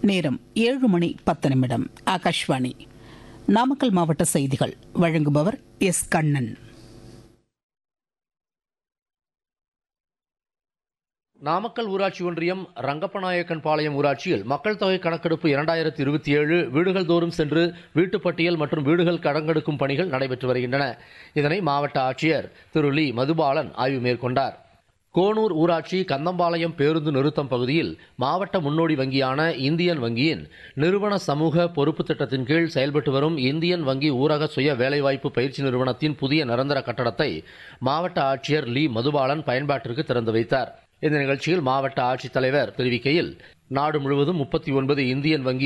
நேரம் ஏழு மணி பத்து நிமிடம் ஆகாஷ்வாணி நாமக்கல் மாவட்ட செய்திகள் வழங்குபவர் எஸ் கண்ணன் நாமக்கல் ஊராட்சி ஒன்றியம் ரங்கப்பநாயக்கன் பாளையம் ஊராட்சியில் மக்கள் தொகை கணக்கெடுப்பு இரண்டாயிரத்தி இருபத்தி ஏழு வீடுகள் தோறும் சென்று வீட்டுப் பட்டியல் மற்றும் வீடுகள் கணக்கெடுக்கும் பணிகள் நடைபெற்று வருகின்றன இதனை மாவட்ட ஆட்சியர் திரு லீ மதுபாலன் ஆய்வு மேற்கொண்டார் கோனூர் ஊராட்சி கந்தம்பாளையம் பேருந்து நிறுத்தம் பகுதியில் மாவட்ட முன்னோடி வங்கியான இந்தியன் வங்கியின் நிறுவன சமூக பொறுப்பு திட்டத்தின் கீழ் செயல்பட்டு வரும் இந்தியன் வங்கி ஊரக சுய வேலைவாய்ப்பு பயிற்சி நிறுவனத்தின் புதிய நிரந்தர கட்டடத்தை மாவட்ட ஆட்சியர் லீ மதுபாலன் பயன்பாட்டிற்கு திறந்து வைத்தார் இந்த நிகழ்ச்சியில் மாவட்ட ஆட்சித்தலைவர் தெரிவிக்கையில் நாடு முழுவதும் முப்பத்தி ஒன்பது இந்தியன் வங்கி